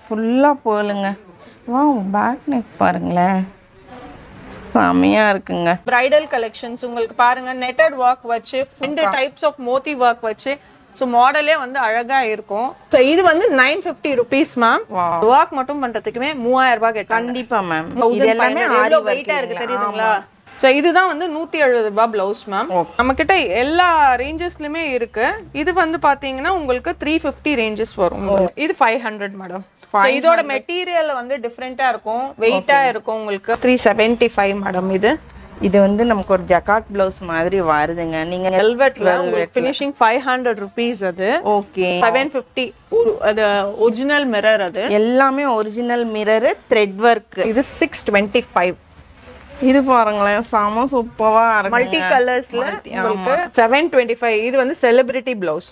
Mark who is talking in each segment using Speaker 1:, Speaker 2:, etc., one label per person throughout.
Speaker 1: ஃபுல்லாக போலுங்க வா back neck பாருங்களேன் செமையாக இருக்குங்க
Speaker 2: பிரைடல் கலெக்ஷன்ஸ் உங்களுக்கு பாருங்க நெட்டட் ஒர்க் வச்சு ரெண்டு டைப்ஸ் ஆஃப் மோத்தி ஒர்க் வச்சு ஸோ மாடலே வந்து அழகா இருக்கும் ஸோ இது வந்து nine fifty rupees ma'am work மட்டும் பண்றதுக்குமே மூவாயிரம் ரூபாய் கேட்டாங்க
Speaker 1: கண்டிப்பாக மேம் இது எல்லாமே ஆரி
Speaker 2: எவ்வளோ வெயிட்டா இருக்கு தெரியுதுங்களா ஸோ இதுதான் வந்து நூத்தி எழுபது ரூபாய் பிளவுஸ் மேம் நம்ம கிட்ட எல்லா ரேஞ்சஸ்லயுமே இருக்கு இது வந்து பாத்தீங்கன்னா உங்களுக்கு த்ரீ ஃபிஃப்டி ரேஞ்சஸ் வரும் உங்களுக்கு. இது ஃபைவ் ஹண்ட்ரட் மேடம் இதோட மெட்டீரியல் வந்து டிஃப்ரெண்டா இருக்கும் வெயிட்டா இருக்கும் உங்களுக்கு த்ரீ செவன்டி ஃபைவ் மேடம் இது
Speaker 1: இது வந்து நமக்கு ஒரு ஜக்காட் ப்ளவுஸ் மாதிரி வருதுங்க நீங்கள்
Speaker 2: வெல்வெட்ல உங்களுக்கு ஃபினிஷிங் ஃபைவ் ஹண்ட்ரட் ருபீஸ் அது
Speaker 1: ஓகே
Speaker 2: செவன் ஃபிஃப்டி அது ஒரிஜினல் மிரர் அது
Speaker 1: எல்லாமே ஒரிஜினல் மிரரு த்ரெட் ஒர்க்
Speaker 2: இது சிக்ஸ் டுவெண்ட்டி ஃபைவ்
Speaker 1: இது பாருங்களேன் செம சூப்பராக இருக்கு
Speaker 2: மல்டி கலர்ஸ்ல உங்களுக்கு செவன் டுவெண்ட்டி ஃபைவ் இது வந்து செலிபிரிட்டி பிளவுஸ்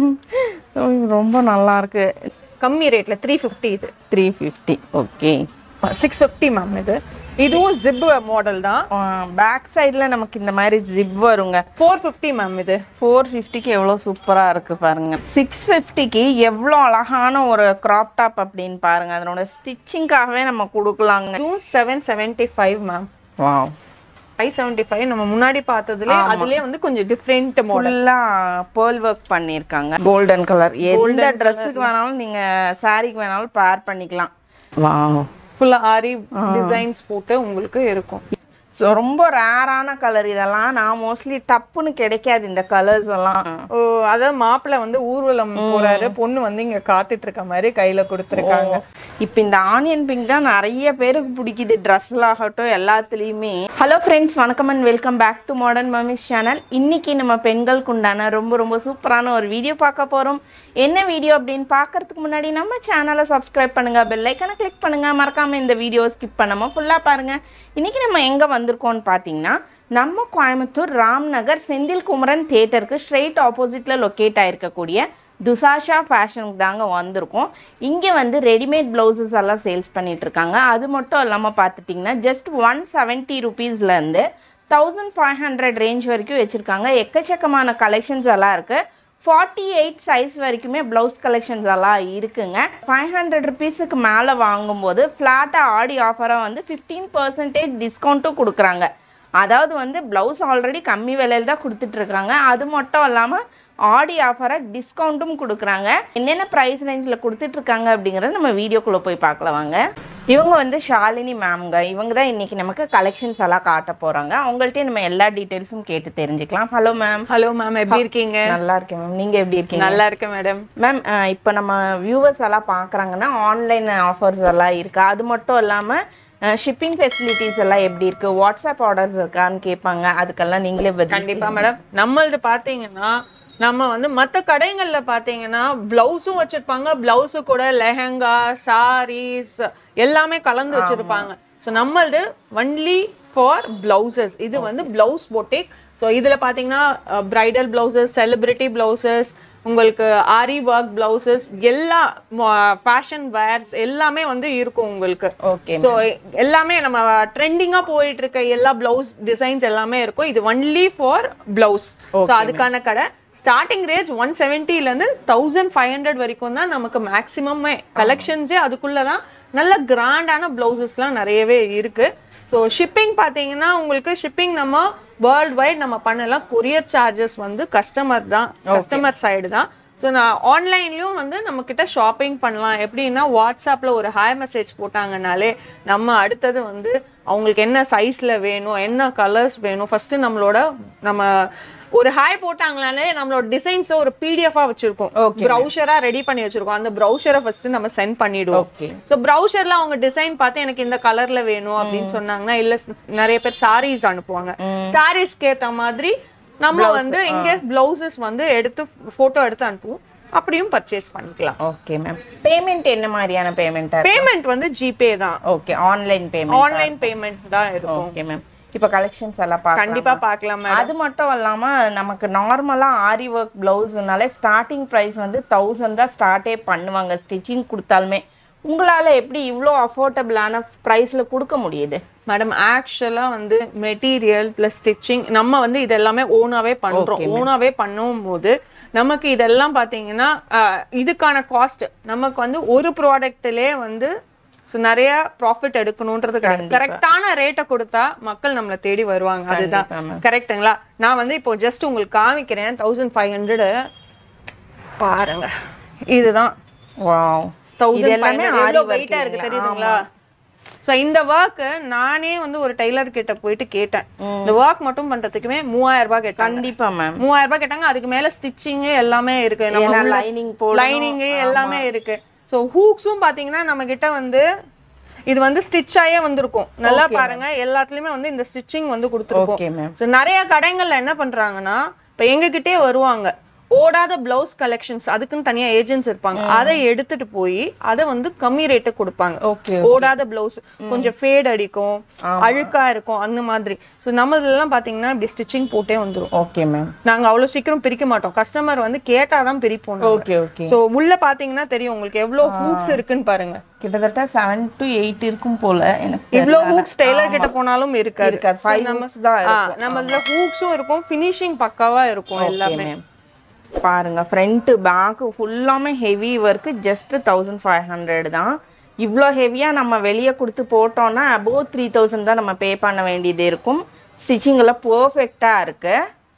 Speaker 1: ரொம்ப நல்லா இருக்கு
Speaker 2: கம்மி ரேட்ல த்ரீ ஃபிஃப்டி இது
Speaker 1: three fifty okay
Speaker 2: six fifty ma'am இது இதுவும் ஜிப் மாடல் தான்
Speaker 1: பேக் சைடில் நமக்கு இந்த மாதிரி ஜிப் வருங்க
Speaker 2: ஃபோர் ஃபிஃப்டி மேம் இது
Speaker 1: ஃபோர் ஃபிஃப்டிக்கு எவ்வளோ சூப்பராக இருக்கு பாருங்க சிக்ஸ் ஃபிஃப்டிக்கு எவ்வளோ அழகான ஒரு கிராப் டாப் அப்படின்னு பாருங்க அதனோட ஸ்டிச்சிங்காகவே நம்ம கொடுக்கலாங்க
Speaker 2: இதுவும் seven seventy five ma'am
Speaker 1: wow
Speaker 2: five seventy five நம்ம முன்னாடி பார்த்ததுல அதுலயே வந்து கொஞ்சம் டிஃப்ரெண்ட் மாடல்
Speaker 1: ஃபுல்லாக பேர்ல் ஒர்க் பண்ணியிருக்காங்க கோல்டன் கலர் எந்த ட்ரெஸ்ஸுக்கு வேணாலும் நீங்கள் சாரீக்கு வேணாலும் பேர் பண்ணிக்கலாம் வாவ்
Speaker 2: ஃபுல்லா ஆரி டிசைன்ஸ் போட்டு உங்களுக்கு இருக்கும்
Speaker 1: ஸோ ரொம்ப ரேரான கலர் இதெல்லாம் நான் மோஸ்ட்லி டப்புன்னு கிடைக்காது இந்த கலர்ஸ் எல்லாம்
Speaker 2: ஓ அதாவது மாப்பிள்ளை வந்து ஊர்வலம் போறாரு பொண்ணு வந்து இங்க காத்துட்டு இருக்க மாதிரி கையில கொடுத்துருக்காங்க
Speaker 1: இப்போ இந்த ஆனியன் பிங்க் தான் நிறைய பேருக்கு பிடிக்குது ட்ரெஸ்ல ஆகட்டும் எல்லாத்துலேயுமே ஹலோ ஃப்ரெண்ட்ஸ் வணக்கம் and welcome back to modern mummies channel இன்னைக்கு நம்ம பெண்களுக்கு உண்டான ரொம்ப ரொம்ப சூப்பரான ஒரு வீடியோ பார்க்க போகிறோம் என்ன வீடியோ அப்படின்னு பார்க்கறதுக்கு முன்னாடி நம்ம சேனலை சப்ஸ்கிரைப் பண்ணுங்க பெல் ஐக்கனை கிளிக் பண்ணுங்க மறக்காம இந்த வீடியோ ஸ்கிப் பண்ணாம ஃபுல்லாக பாருங்க இன்னைக்கு நம்ம எங்கே வந்திருக்கோம்னு பார்த்தீங்கன்னா நம்ம கோயம்புத்தூர் ராம்நகர் செந்தில் குமரன் தேட்டருக்கு ஸ்ட்ரெயிட் ஆப்போசிட்டில் லொக்கேட் ஆயிருக்கக்கூடிய துசாஷா ஃபேஷனுக்கு தாங்க வந்திருக்கோம் இங்கே வந்து ரெடிமேட் ப்ளவுசஸ் எல்லாம் சேல்ஸ் பண்ணிட்டு இருக்காங்க அது மட்டும் இல்லாமல் பார்த்துட்டிங்கன்னா ஜஸ்ட் ஒன் செவன்ட்டி ருபீஸ்லேருந்து தௌசண்ட் ஃபைவ் ஹண்ட்ரட் ரேஞ்ச் வரைக்கும் வச்சுருக்காங்க எக்கச்சக்கமான கலெக்ஷன்ஸ் எல்லாம் இருக்குது ஃபார்ட்டி எயிட் சைஸ் வரைக்குமே ப்ளவுஸ் கலெக்ஷன்ஸ் எல்லாம் இருக்குங்க ஃபைவ் ஹண்ட்ரட் ருபீஸுக்கு மேலே வாங்கும்போது ஃப்ளாட்டாக ஆடி ஆஃபராக வந்து ஃபிஃப்டீன் பர்சன்டேஜ் டிஸ்கவுண்ட்டும் கொடுக்குறாங்க அதாவது வந்து ப்ளவுஸ் ஆல்ரெடி கம்மி விலையில் தான் கொடுத்துட்ருக்காங்க அது மட்டும் இல்லாமல் ஆடி ஆஃபராக டிஸ்கவுண்ட்டும் கொடுக்குறாங்க என்னென்ன ப்ரைஸ் ரேஞ்சில் கொடுத்துட்ருக்காங்க அப்படிங்கிறத நம்ம வீடியோக்குள்ளே போய் பார்க்கலாம் வாங்க இவங்க வந்து ஷாலினி மேம்ங்க இவங்க தான் இன்றைக்கி நமக்கு கலெக்ஷன்ஸ் எல்லாம் காட்ட போகிறாங்க அவங்கள்ட்டே நம்ம எல்லா டீட்டெயில்ஸும் கேட்டு தெரிஞ்சுக்கலாம் ஹலோ மேம்
Speaker 2: ஹலோ மேம் எப்படி இருக்கீங்க
Speaker 1: நல்லா இருக்கேன் மேம் நீங்கள் எப்படி இருக்கீங்க
Speaker 2: நல்லா இருக்கேன் மேடம்
Speaker 1: மேம் இப்போ நம்ம வியூவர்ஸ் எல்லாம் பார்க்குறாங்கன்னா ஆன்லைன் ஆஃபர்ஸ் எல்லாம் இருக்கா அது மட்டும் இல்லாமல் ஷிப்பிங் ஃபெசிலிட்டிஸ் எல்லாம் எப்படி இருக்கு வாட்ஸ்அப் ஆர்டர்ஸ் இருக்கான்னு கேட்பாங்க அதுக்கெல்லாம் நீங்களே பதில்
Speaker 2: கண்டிப்பா மேடம் நம்மளது பாத்தீங்கன்னா நம்ம வந்து மத்த கடைகள்ல பாத்தீங்கன்னா பிளவுஸும் வச்சிருப்பாங்க பிளவுஸு கூட லெஹங்கா சாரீஸ் எல்லாமே கலந்து வச்சிருப்பாங்க ஸோ நம்மளது ஒன்லி ஃபார் பிளவுசஸ் இது வந்து பிளவுஸ் பொட்டிக் ஸோ இதுல பாத்தீங்கன்னா பிரைடல் பிளவுசஸ் செலிபிரிட்டி பிளவுசஸ் உங்களுக்கு ஆரி ஒர்க் பிளவுசஸ் எல்லா ஃபேஷன் வேர்ஸ் எல்லாமே வந்து இருக்கும் உங்களுக்கு
Speaker 1: ஓகே
Speaker 2: ஸோ எல்லாமே நம்ம ட்ரெண்டிங்கா போயிட்டு இருக்க எல்லா பிளவுஸ் டிசைன்ஸ் எல்லாமே இருக்கும் இது ஒன்லி ஃபார் பிளவுஸ் ஸோ அதுக்கான கடை ஸ்டார்டிங் ரேஞ்ச் ஒன் இருந்து தௌசண்ட் ஃபைவ் ஹண்ட்ரட் வரைக்கும் தான் நமக்கு மேக்ஸிமமே கலெக்ஷன்ஸே அதுக்குள்ள தான் நல்ல கிராண்டான பிளவுசஸ்லாம் நிறையவே இருக்கு ஸோ ஷிப்பிங் பார்த்தீங்கன்னா உங்களுக்கு ஷிப்பிங் நம்ம வேர்ல்ட் வைட் நம்ம பண்ணலாம் கொரியர் சார்ஜஸ் வந்து கஸ்டமர் தான் கஸ்டமர் சைடு தான் ஸோ நான் ஆன்லைன்லயும் வந்து நம்ம கிட்ட ஷாப்பிங் பண்ணலாம் எப்படின்னா வாட்ஸ்அப்ல ஒரு ஹாய் மெசேஜ் போட்டாங்கனாலே நம்ம அடுத்தது வந்து அவங்களுக்கு என்ன சைஸ்ல வேணும் என்ன கலர்ஸ் வேணும் ஃபர்ஸ்ட் நம்மளோட நம்ம ஒரு ஹாய் போட்டாங்கனாலே நம்மளோட டிசைன்ஸ் ஒரு பிடிஎஃபா வச்சிருக்கோம் ப்ரௌசரா ரெடி பண்ணி வச்சிருக்கோம் அந்த ப்ரௌசரை ஃபர்ஸ்ட் நம்ம சென்ட் பண்ணிடுவோம்
Speaker 1: Okay.
Speaker 2: ஸோ ப்ரௌசர்ல அவங்க டிசைன் பார்த்து எனக்கு இந்த கலர்ல வேணும் அப்படின்னு சொன்னாங்கன்னா இல்ல ஸ்- நிறைய பேர் சாரீஸ் அனுப்புவாங்க சாரீஸ்க்கு ஏத்த மாதிரி நம்ம வந்து இங்க பிளவுசஸ் வந்து எடுத்து போட்டோ எடுத்து அனுப்புவோம் அப்படியும் பர்ச்சேஸ் பண்ணிக்கலாம்
Speaker 1: ஓகே மேம் பேமெண்ட் என்ன மாதிரியான பேமெண்ட்டாக
Speaker 2: பேமெண்ட் வந்து ஜிபே தான்
Speaker 1: okay online payment
Speaker 2: online payment தான் இருக்கும்
Speaker 1: ஓகே மேம் இப்போ கலெக்ஷன்ஸ் எல்லாம் பார்க்கலாம்
Speaker 2: கண்டிப்பா பார்க்கலாம் மேம்
Speaker 1: அது மட்டும் இல்லாம நமக்கு நார்மலா ஆரி ஒர்க் பிளவுஸ்னாலே ஸ்டார்டிங் ப்ரைஸ் வந்து தௌசண்ட் தான் ஸ்டார்ட்டே பண்ணுவாங்க ஸ்டிச்சிங் கொடுத்தாலுமே உங்களால எப்படி இவ்வளோ அஃபோர்டபுளான ப்ரைஸ்ல கொடுக்க முடியுது
Speaker 2: மேடம் ஆக்சுவலா வந்து மெட்டீரியல் பிளஸ் ஸ்டிச்சிங் நம்ம வந்து இது எல்லாமே ஓனாவே பண்றோம் ஓனாவே பண்ணும் போது நமக்கு இதெல்லாம் பாத்தீங்கன்னா அஹ், இதுக்கான காஸ்ட் நமக்கு வந்து ஒரு ப்ராடக்ட்லயே வந்து so நிறைய ப்ராஃபிட் எடுக்கணும்ன்றது கிடையாது கரெக்டான ரேட்டை கொடுத்தா மக்கள் நம்மளை தேடி வருவாங்க அதுதான் கரெக்ட்டுங்களா நான் வந்து இப்போ ஜஸ்ட் உங்களுக்கு காமிக்கிறேன் தௌசண்ட் ஃபைவ் ஹண்ட்ரட் பாருங்க இதுதான்
Speaker 1: வாவ்
Speaker 2: தௌசண்ட்
Speaker 1: எல்லாமே
Speaker 2: எவ்வளோ
Speaker 1: ஆரி
Speaker 2: வெயிட்டா இருக்கு
Speaker 1: work
Speaker 2: தெரியுதுங்களா ஸோ இந்த ஒர்க் நானே வந்து ஒரு டெய்லர் கிட்ட போயிட்டு கேட்டேன் இந்த ஒர்க் மட்டும் பண்றதுக்குமே மூவாயிரம் ரூபாய் கேட்டாங்க
Speaker 1: கண்டிப்பா மேம்
Speaker 2: மூவாயிரம் ரூபாய் கேட்டாங்க அதுக்கு மேல ஸ்டிச்சிங் எல்லாமே இருக்கு
Speaker 1: ஏன்னா lining போடணும்.
Speaker 2: லைனிங் எல்லாமே இருக்கு ஸோ ஹூக்ஸும் பாத்தீங்கன்னா நம்ம கிட்ட வந்து இது வந்து ஸ்டிச் ஆயே வந்திருக்கும் நல்லா பாருங்க எல்லாத்துலயுமே வந்து இந்த ஸ்டிச்சிங் வந்து கொடுத்துருக்கோம்
Speaker 1: ஓகே மேம்
Speaker 2: ஸோ நிறைய கடைகள்ல என்ன பண்றாங்கன்னா இப்போ எங்ககிட்டே வருவாங்க ஓடாத பிளவுஸ் கலெக்ஷன்ஸ் அதுக்குன்னு தனியா ஏஜென்ட்ஸ் இருப்பாங்க அதை எடுத்துட்டு போய் அதை வந்து கம்மி ரேட்டு கொடுப்பாங்க
Speaker 1: ஓகே
Speaker 2: ஓடாத பிளவுஸ் கொஞ்சம் ஃபேட் அடிக்கும் அழுக்கா இருக்கும் அந்த மாதிரி ஸோ நம்மளெல்லாம் பாத்தீங்கன்னா இப்படி ஸ்டிச்சிங் போட்டே வந்துரும்
Speaker 1: ஓகே மேம்
Speaker 2: நாங்க அவ்வளவு சீக்கிரம் பிரிக்க மாட்டோம் கஸ்டமர் வந்து கேட்டாதான் பிரிப்போம் நாங்க.
Speaker 1: ஓகே ஓகே
Speaker 2: சோ உள்ள பாத்தீங்கன்னா தெரியும் உங்களுக்கு எவ்வளவு ஹூக்ஸ் இருக்குன்னு பாருங்க
Speaker 1: கிட்டத்தட்ட செவன் டு எயிட் இருக்கும் போல எனக்கு
Speaker 2: இவ்ளோ ஹூக்ஸ் டெய்லர் கிட்ட போனாலும் இருக்காது
Speaker 1: இருக்காது. Five hooks தான்
Speaker 2: ஆ, நம்ம இதுல ஹூக்ஸும் இருக்கும் ஃபினிஷிங் பக்காவா இருக்கும் எல்லாமே
Speaker 1: மேம் பாருங்க ஃப்ரண்ட் பேக்கு ஃபுல்லாமே heavy work just thousand five hundred தான் இவ்வளோ ஹெவியாக நம்ம வெளியே கொடுத்து போட்டோம்னா அபோவ் த்ரீ தௌசண்ட் தான் நம்ம பே பண்ண வேண்டியது இருக்கும் ஸ்டிச்சிங்கெல்லாம் பர்ஃபெக்டாக இருக்கு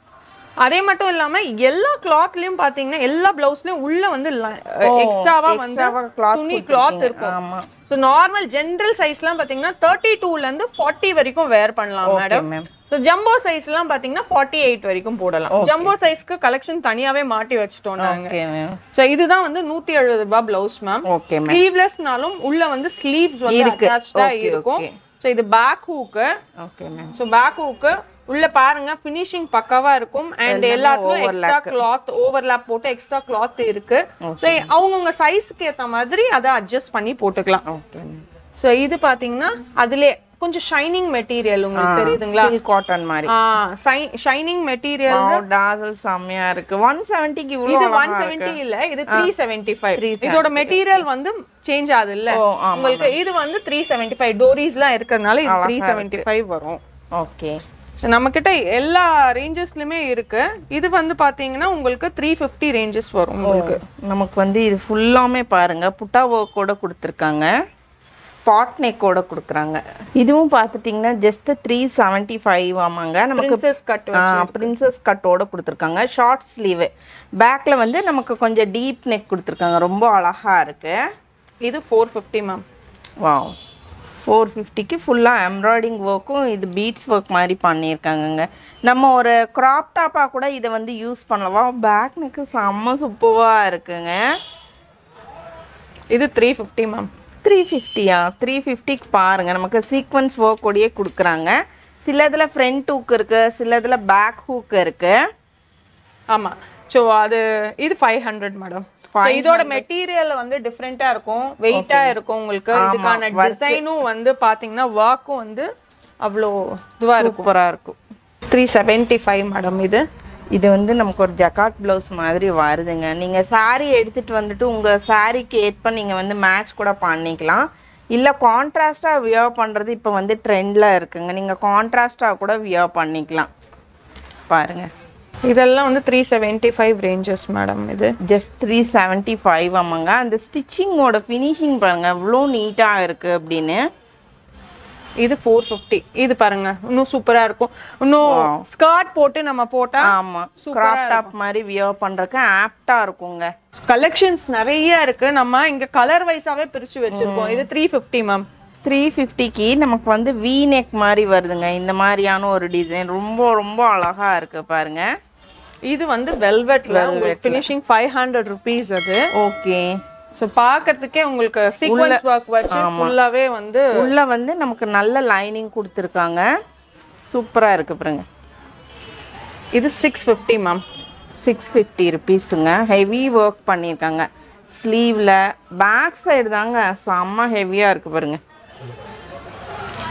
Speaker 2: அதே மட்டும் இல்லாம எல்லா கிளாத்லயும் பாத்தீங்கன்னா எல்லா பிளவுஸ்லயும் உள்ள வந்து எக்ஸ்ட்ராவா வந்து
Speaker 1: extra-வா cloth
Speaker 2: துணி
Speaker 1: கொடுத்திருக்கீங்க.
Speaker 2: கிளாத் இருக்கும்
Speaker 1: ஆமா.
Speaker 2: சோ நார்மல் ஜென்ரல் சைஸ்லாம் பாத்தீங்கன்னா தேர்ட்டி டூல இருந்து ஃபார்ட்டி வரைக்கும் வேர் பண்ணலாம் மேடம்
Speaker 1: ma'am.
Speaker 2: சோ ஜம்போ சைஸ்லாம் பாத்தீங்கன்னா ஃபார்ட்டி எயிட் வரைக்கும் போடலாம் ஜம்போ சைஸ்க்கு கலெக்ஷன் தனியாவே மாட்டி வச்சுட்டோம் நாங்க
Speaker 1: ஓகே மேம்
Speaker 2: சோ இதுதான் வந்து நூத்தி எழுபது ரூபாய் பிளவுஸ் மேம்
Speaker 1: ஓகே மேம்
Speaker 2: ஸ்லீவ்லெஸ்னாலும் உள்ள வந்து ஸ்லீவ்ஸ் வந்து
Speaker 1: இருக்கு.
Speaker 2: அட்டாச்சா
Speaker 1: Okay,
Speaker 2: இருக்கும்
Speaker 1: okay.
Speaker 2: சோ இது back hook
Speaker 1: okay ma'am
Speaker 2: so back hook உள்ள பாருங்க ஃபினிஷிங் பக்காவா இருக்கும் அண்ட் எல்லாத்துலயும் எக்ஸ்ட்ரா கிளாத் ஓவர்லாப் போட்டு எக்ஸ்ட்ரா கிளாத் இருக்கு ஸோ அவங்கவுங்க சைஸ்க்கு ஏத்த மாதிரி அதை அட்ஜஸ்ட் பண்ணி போட்டுக்கலாம்
Speaker 1: ஓகே மேம்
Speaker 2: ஸோ இது பாத்தீங்கன்னா அதுலயே கொஞ்சம் ஷைனிங் மெட்டீரியல் உங்களுக்கு தெரியுதுங்களா
Speaker 1: சில்க் காட்டன் மாதிரி
Speaker 2: ஷைனிங் மெட்டீரியல்
Speaker 1: டாசல் செம்மையா இருக்கு ஒன் செவன்ட்டிக்கு
Speaker 2: இது
Speaker 1: இவ்வளோ
Speaker 2: ஒன் செவன்டி இல்ல இது த்ரீ செவன்டி ஃபைவ் இதோட மெட்டீரியல் வந்து சேஞ்ச் ஆகுது இல்ல
Speaker 1: ஓ, ஆமா,
Speaker 2: உங்களுக்கு இது வந்து த்ரீ செவன்டி ஃபைவ் டோரிஸ்லாம் இருக்கிறதுனால இது த்ரீ செவன்டி ஃபைவ் வரும்
Speaker 1: ஓகே
Speaker 2: ஸோ நம்மக்கிட்ட எல்லா ரேஞ்சஸ்லையுமே இருக்கு இது வந்து பாத்தீங்கன்னா உங்களுக்கு த்ரீ ஃபிஃப்டி ரேஞ்சஸ் வரும் உங்களுக்கு
Speaker 1: நமக்கு வந்து இது ஃபுல்லாமே பாருங்க புட்டா ஒர்க்கோட கொடுத்துருக்காங்க பாட் நெக்கோட கொடுக்குறாங்க இதுவும் பார்த்துட்டிங்கன்னா ஜஸ்ட் த்ரீ செவன்ட்டி ஃபைவ் ஆமாங்க நமக்கு
Speaker 2: பிரின்சஸ் கட்
Speaker 1: பிரின்சஸ் கட்டோட கொடுத்துருக்காங்க ஷார்ட் ஸ்லீவு பேக்கில் வந்து நமக்கு கொஞ்சம் டீப் நெக் கொடுத்துருக்காங்க ரொம்ப அழகா இருக்கு
Speaker 2: இது four fifty ma'am
Speaker 1: wow four ஃபிஃப்டிக்கு ஃபுல்லாக எம்ப்ராய்டிங் ஒர்க்கும் இது பீட்ஸ் ஒர்க் மாதிரி பண்ணியிருக்காங்கங்க நம்ம ஒரு க்ராப் டாப்பாக கூட இதை வந்து யூஸ் பண்ணலாம் பேக் நெக்கு செம்ம சூப்பராக இருக்குங்க
Speaker 2: இது த்ரீ ஃபிஃப்டி மேம்
Speaker 1: த்ரீ ஃபிஃப்டியா த்ரீ ஃபிஃப்டிக்கு பாருங்கள் நமக்கு சீக்வன்ஸ் ஒர்க்கோடையே கொடுக்குறாங்க சில இதில் ஃப்ரண்ட் ஹூக் இருக்குது சில இதில் பேக் ஹூக் இருக்குது
Speaker 2: ஆமா ஸோ அது இது ஃபைவ் ஹண்ட்ரட் மேடம் இதோட மெட்டீரியல் வந்து டிஃப்ரெண்டா இருக்கும் வெயிட்டா இருக்கும் உங்களுக்கு இதுக்கான டிசைனும் வந்து பாத்தீங்கன்னா ஒர்க்கும் வந்து அவ்வளோ இதுவா இருக்கும்
Speaker 1: சூப்பராக இருக்கும்
Speaker 2: த்ரீ செவன்ட்டி ஃபைவ் மேடம் இது
Speaker 1: இது வந்து நமக்கு ஒரு ஜக்காட் ப்ளவுஸ் மாதிரி வருதுங்க நீங்கள் saree எடுத்துகிட்டு வந்துட்டு உங்கள் சாரீக்கு ஏற்ப நீங்கள் வந்து மேட்ச் கூட பண்ணிக்கலாம் இல்லை கான்ட்ராஸ்டாக வியர் பண்ணுறது இப்போ வந்து ட்ரெண்டில் இருக்குங்க நீங்கள் கான்ட்ராஸ்டாக கூட வியர் பண்ணிக்கலாம் பாருங்கள்
Speaker 2: இதெல்லாம் வந்து three seventy five ranges madam இது
Speaker 1: ஜஸ்ட் த்ரீ செவன்ட்டி ஃபைவ் ஆமாங்க அந்த ஸ்டிச்சிங்கோட ஃபினிஷிங் பாருங்கள் எவ்வளோ நீட்டாக இருக்குது அப்படின்னு
Speaker 2: இது ஃபோர் ஃபிஃப்டி இது பாருங்க இன்னும் சூப்பரா இருக்கும் இன்னும் ஸ்கர்ட் போட்டு நம்ம போட்டா
Speaker 1: ஆமாம் கிராப் டாப் மாதிரி வியர் பண்ணுறதுக்கு ஆப்டாக இருக்குங்க
Speaker 2: கலெக்ஷன்ஸ் நிறைய இருக்கு நம்ம இங்க கலர் வைஸாவே பிரிச்சு வச்சிருக்கோம் இது த்ரீ ஃபிஃப்டி மேம்
Speaker 1: த்ரீ ஃபிஃப்டிக்கு நமக்கு வந்து வி நெக் மாதிரி வருதுங்க இந்த மாதிரியான ஒரு டிசைன் ரொம்ப ரொம்ப அழகா இருக்கு பாருங்க
Speaker 2: இது வந்து வெல்வெட்ல ஃபினிஷிங் ஃபைவ் ஹண்ட்ரட் ருபீஸ் அது
Speaker 1: ஓகே
Speaker 2: ஸோ பார்க்கறதுக்கே உங்களுக்கு சீக்வன்ஸ் ஒர்க் வச்சு ஃபுல்லாவே வந்து
Speaker 1: உள்ள வந்து நமக்கு நல்ல லைனிங் கொடுத்துருக்காங்க சூப்பரா இருக்கு பாருங்க
Speaker 2: இது six fifty ma'am
Speaker 1: six fifty ருபீஸுங்க ஹெவி ஒர்க் பண்ணியிருக்காங்க ஸ்லீவில் பேக் சைடு தாங்க செம்ம ஹெவியாக இருக்கு பாருங்க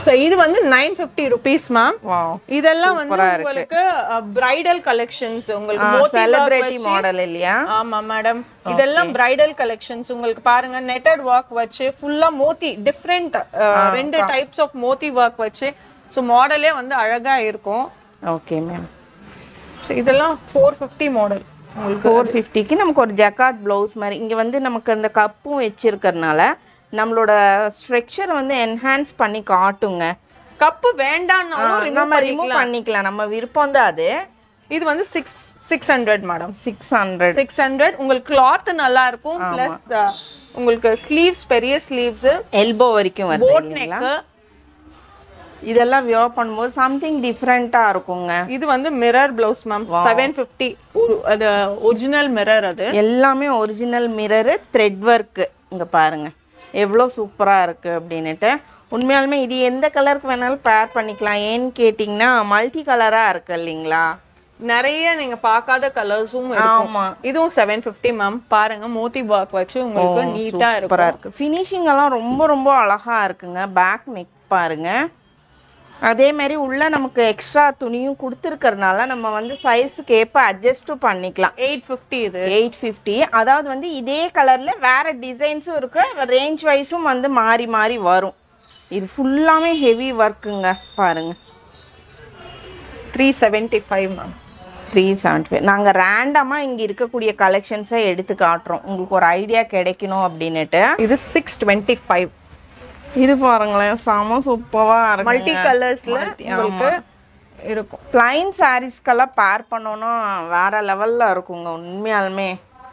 Speaker 2: ஸோ இது வந்து nine fifty rupees ma'am
Speaker 1: wow
Speaker 2: இதெல்லாம் வந்து உங்களுக்கு பிரைடல் கலெக்ஷன்ஸ் உங்களுக்கு motif work
Speaker 1: செலிபிரிட்டி
Speaker 2: வச்சு-
Speaker 1: மாடல் இல்லையா
Speaker 2: ஆமா மேடம் இதெல்லாம் பிரைடல் கலெக்ஷன்ஸ் உங்களுக்கு பாருங்க நெட்டட் ஒர்க் வச்சு ஃபுல்லா மோத்தி டிஃப்ரெண்ட் ரெண்டு டைப்ஸ் ஆஃப் மோத்தி ஒர்க் வச்சு ஸோ மாடலே வந்து அழகா இருக்கும்
Speaker 1: ஓகே மேம்
Speaker 2: ஸோ இதெல்லாம் ஃபோர் ஃபிஃப்டி மாடல் உங்களுக்கு
Speaker 1: ஃபோர் ஃபிஃப்டிக்கு நமக்கு ஒரு ஜக்காட் ப்ளவுஸ் மாதிரி இங்கே வந்து நமக்கு அந்த கப்பும் வச்சிருக்கறனால நம்மளோட ஸ்ட்ரக்சர் வந்து என்ஹான்ஸ் பண்ணி காட்டுங்க
Speaker 2: கப்பு வேண்டாம்னாலும் remove
Speaker 1: நம்ம ரிமூவ் பண்ணிக்கலாம் நம்ம விருப்பம் தான் அது
Speaker 2: இது வந்து six six hundred madam
Speaker 1: six hundred
Speaker 2: six hundred உங்களுக்கு கிளாத் நல்லா இருக்கும் பிளஸ் உங்களுக்கு ஸ்லீவ்ஸ் பெரிய ஸ்லீவ்ஸ்
Speaker 1: எல்போ வரைக்கும் வருது
Speaker 2: போட்
Speaker 1: இல்லைங்களா?
Speaker 2: நெக்
Speaker 1: இதெல்லாம் வியர் பண்ணும்போது சம்திங் டிஃப்ரெண்ட்டாக இருக்குங்க
Speaker 2: இது வந்து mirror blouse ma'am seven fifty அது ஒரிஜினல் மிரர் அது
Speaker 1: எல்லாமே ஒரிஜினல் மிரரு த்ரெட் ஒர்க்கு இங்கே பாருங்க எவ்வளோ சூப்பராக இருக்குது அப்படின்னுட்டு உண்மையாலுமே இது எந்த கலருக்கு வேணாலும் பேர் பண்ணிக்கலாம் ஏன்னு கேட்டிங்கன்னா மல்டி கலராக இருக்கு இல்லைங்களா
Speaker 2: நிறைய நீங்க பார்க்காத கலர்ஸும் இருக்கும்
Speaker 1: ஆமா.
Speaker 2: இதுவும் செவன் ஃபிஃப்டி மேம் பாருங்க மோத்தி ஒர்க் வச்சு உங்களுக்கு நீட்டா இருக்கும்
Speaker 1: சூப்பராக இருக்குது ஃபினிஷிங் எல்லாம் ரொம்ப ரொம்ப அழகாக இருக்குங்க பேக் நெக் பாருங்க அதே மாதிரி உள்ள நமக்கு எக்ஸ்ட்ரா துணியும் கொடுத்துருக்கறனால நம்ம வந்து சைஸுக்கு ஏற்ப அட்ஜஸ்ட்டும் பண்ணிக்கலாம்
Speaker 2: எயிட் ஃபிஃப்டி இது
Speaker 1: எயிட் ஃபிஃப்டி அதாவது வந்து இதே கலரில் வேறு டிசைன்ஸும் இருக்குது ரேஞ்ச் வைஸும் வந்து மாறி மாறி வரும் இது ஃபுல்லாமே ஹெவி ஒர்க்குங்க பாருங்க
Speaker 2: three seventy five ma'am
Speaker 1: three seventy five நாங்கள் ரேண்டமாக இங்கே இருக்கக்கூடிய கலெக்ஷன்ஸை எடுத்து காட்டுறோம் உங்களுக்கு ஒரு ஐடியா கிடைக்கணும் அப்படின்னுட்டு
Speaker 2: இது சிக்ஸ் டுவெண்ட்டி ஃபைவ்
Speaker 1: இது பாருங்களேன் செம சூப்பராக இருக்கு
Speaker 2: மல்டி கலர்ஸ்ல உங்களுக்கு இருக்கும்
Speaker 1: பிளைன் சாரீஸ்க்கெல்லாம் பேர் பண்ணோன்னா வேற லெவலில் இருக்குங்க உண்மையாலுமே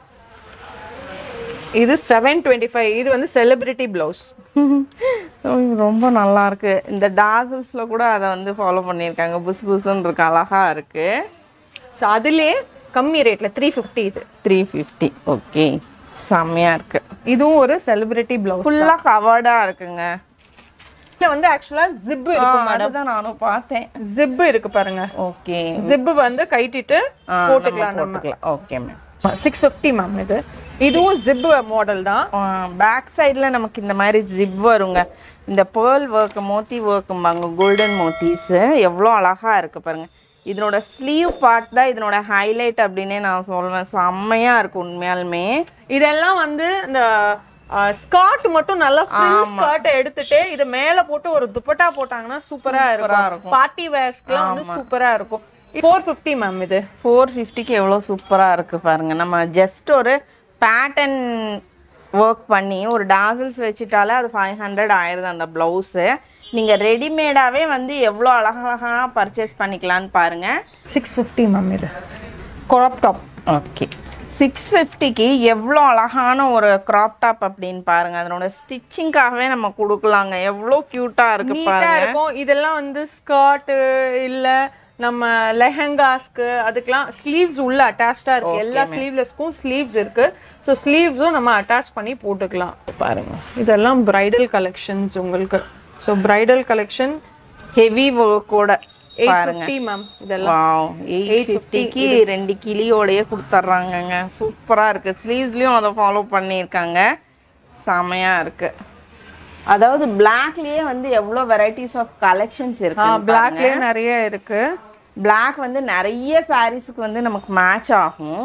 Speaker 2: இது செவன் டுவெண்ட்டி ஃபைவ் இது வந்து செலிபிரிட்டி பிளவுஸ்
Speaker 1: ஐயோ, ரொம்ப நல்லா இருக்கு இந்த டாசல்ஸ்ல கூட அதை வந்து ஃபாலோ பண்ணியிருக்காங்க புஸ் புஸ்ன்னு இருக்கு அழகா இருக்கு
Speaker 2: ஸோ அதுலேயே கம்மி ரேட்ல த்ரீ ஃபிஃப்டி இது
Speaker 1: த்ரீ ஃபிஃப்டி ஓகே செம்மையா இருக்கு
Speaker 2: இதுவும் ஒரு செலிபிரிட்டி பிளவுஸ்
Speaker 1: ஃபுல்லா கவர்டா இருக்குங்க
Speaker 2: இதுல வந்து ஆக்சுவலா ஜிப் இருக்கு
Speaker 1: அதுதான் நானும் பார்த்தேன்
Speaker 2: ஜிப் இருக்கு பாருங்க
Speaker 1: ஓகே
Speaker 2: ஜிப் வந்து கைட்டிட்டு போட்டுக்கலாம் நம்ம
Speaker 1: போட்டுக்கலாம் okay ma'am
Speaker 2: six fifty ma'am இது இதுவும் ஜிப் மாடல் தான்
Speaker 1: பேக் சைடில் நமக்கு இந்த மாதிரி ஜிப் வருங்க இந்த பேர்ல் ஒர்க் மோத்தி ஒர்க்கும்பாங்க கோல்டன் மோத்திஸு எவ்வளோ அழகா இருக்கு பாருங்க இதனோட ஸ்லீவ் பார்ட் தான் இதனோட ஹைலைட் அப்படின்னே நான் சொல்வேன் செம்மையா இருக்கு உண்மையாலுமே
Speaker 2: இதெல்லாம் வந்து இந்த ஸ்கார்ட் மட்டும் நல்லா ஃபுல் ஸ்கார்ட் எடுத்துட்டு இது மேல போட்டு ஒரு துப்பட்டா போட்டாங்கன்னா சூப்பரா இருக்கும் பார்ட்டி வேர்ஸ்க்குலாம் வந்து சூப்பரா இருக்கும் ஃபோர் ஃபிஃப்டி மேம் இது
Speaker 1: ஃபோர் ஃபிஃப்டிக்கு எவ்வளோ சூப்பராக இருக்குது பாருங்க நம்ம ஜஸ்ட் ஒரு பேட்டர்ன் ஒர்க் பண்ணி ஒரு டாசல்ஸ் வச்சுட்டாலே அது ஃபைவ் ஹண்ட்ரட் ஆயிடுது அந்த ப்ளவுஸு நீங்கள் ரெடிமேடாகவே வந்து எவ்வளோ அழகழகாக பர்ச்சேஸ் பண்ணிக்கலான்னு பாருங்கள்
Speaker 2: சிக்ஸ் ஃபிஃப்டி மேம் இது crop டாப்
Speaker 1: ஓகே சிக்ஸ் ஃபிஃப்டிக்கு எவ்வளோ அழகான ஒரு க்ராப் டாப் அப்படின்னு பாருங்க அதனோட ஸ்டிச்சிங்காகவே நம்ம கொடுக்கலாங்க எவ்வளோ க்யூட்டாக இருக்கு
Speaker 2: நீட்டா
Speaker 1: பாருங்க
Speaker 2: இருக்கும் இதெல்லாம் வந்து ஸ்கர்ட் இல்ல நம்ம லெஹங்காஸ்க்கு அதுக்கெல்லாம் ஸ்லீவ்ஸ் உள்ள அட்டாச்டா இருக்கு எல்லா ஸ்லீவ்லெஸ்க்கும் ஸ்லீவ்ஸ் இருக்கு ஸோ ஸ்லீவ்ஸும் நம்ம அட்டாச் பண்ணி போட்டுக்கலாம் பாருங்க இதெல்லாம் பிரைடல் கலெக்ஷன்ஸ் உங்களுக்கு ஸோ பிரைடல் கலெக்ஷன்
Speaker 1: ஹெவி ஒர்க்கோட
Speaker 2: எயிட்
Speaker 1: பாருங்க
Speaker 2: ஃபிஃப்டி மேம் இதெல்லாம்
Speaker 1: வாவ் எயிட் ஃபிஃப்டிக்கு ரெண்டு கிளியோடையே கொடுத்துட்றாங்கங்க சூப்பராக இருக்குது ஸ்லீவ்ஸ்லேயும் அதை ஃபாலோ பண்ணியிருக்காங்க செமையாக இருக்குது அதாவது பிளாக்லேயே வந்து எவ்வளோ வெரைட்டிஸ் ஆஃப் கலெக்ஷன்ஸ் இருக்கு
Speaker 2: பிளாக்லயே நிறைய இருக்கு
Speaker 1: பிளாக் வந்து நிறைய சாரீஸுக்கு வந்து நமக்கு மேட்ச் ஆகும்